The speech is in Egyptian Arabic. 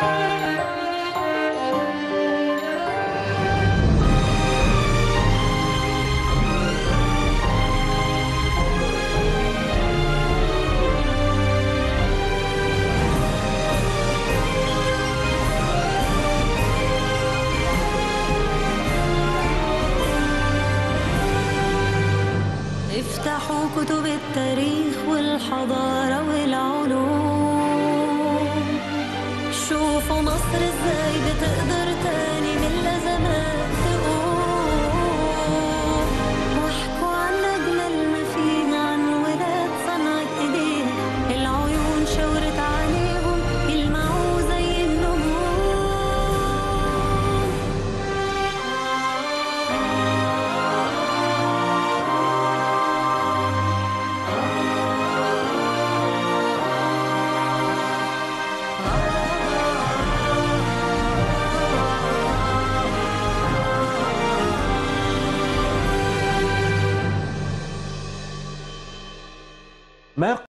افتحوا كتب التاريخ والحضارة والعلوم شوفوا مصر ازاي بتقدر تاني من الأزمات تقوم واحكوا عن أجمل ما فيها عن ولاد صنعت ايديها العيون شاورت عليهم يلمعوا زي النجوم ما